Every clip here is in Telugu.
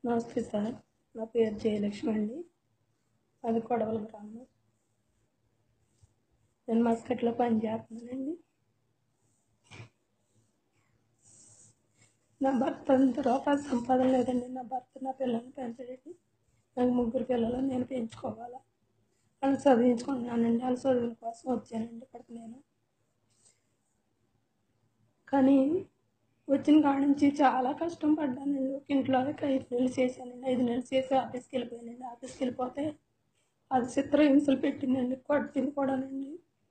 నమస్తే సార్ నా పేరు జయలక్ష్మి అండి అది కొడవల గ్రామం నేను మస్కట్లో పని చేస్తున్నానండి నా భర్త అంత రూపాయలు సంపాదన లేదండి నా భర్త నా పిల్లల్ని పెంచడండి నాకు ముగ్గురు పిల్లలు నేను పెంచుకోవాలా వాళ్ళు చదివించుకుంటున్నానండి వాళ్ళ చదువుల కోసం వచ్చానండి ఇక్కడికి నేను కానీ వచ్చిన కాడ నుంచి చాలా కష్టం పడ్డానండి ఒక ఇంట్లో ఐదు నెలలు చేశానండి ఐదు నెలలు చేసి ఆఫీస్కి వెళ్ళిపోయానండి ఆఫీస్కి వెళ్ళిపోతే అది చిత్ర హింసలు పెట్టిందండి కొట్టింది కూడానండి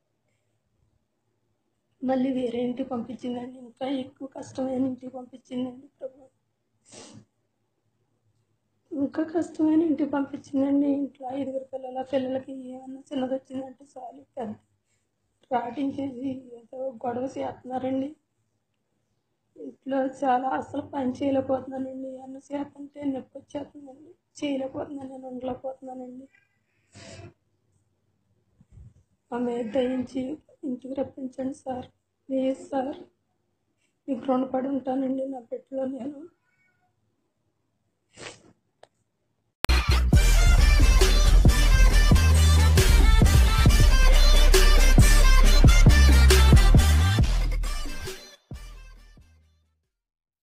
మళ్ళీ వేరే ఇంటికి పంపించిందండి ఇంకా ఎక్కువ కష్టమైన ఇంటికి పంపించిందండి ప్రభు ఇంకా కష్టమైన ఇంటికి పంపించిందండి ఇంట్లో ఐదుగురు పిల్లల పిల్లలకి ఏమన్నా చిన్నది వచ్చిందంటే చాలు పెద్ద రాటించేసి ఏదో గొడవ చేస్తున్నారండి ఇంట్లో చాలా అసలు పని చేయలేకపోతున్నానండి అన్న చేతంటే నొప్పి వచ్చేస్తుందండి చేయలేకపోతున్నాను నేను ఉండలేకపోతున్నానండి మా మీద దయించి ఇంటికి రప్పించండి సార్ ప్లీజ్ సార్ మీకు రుణపడి ఉంటానండి నా బిడ్డలో నేను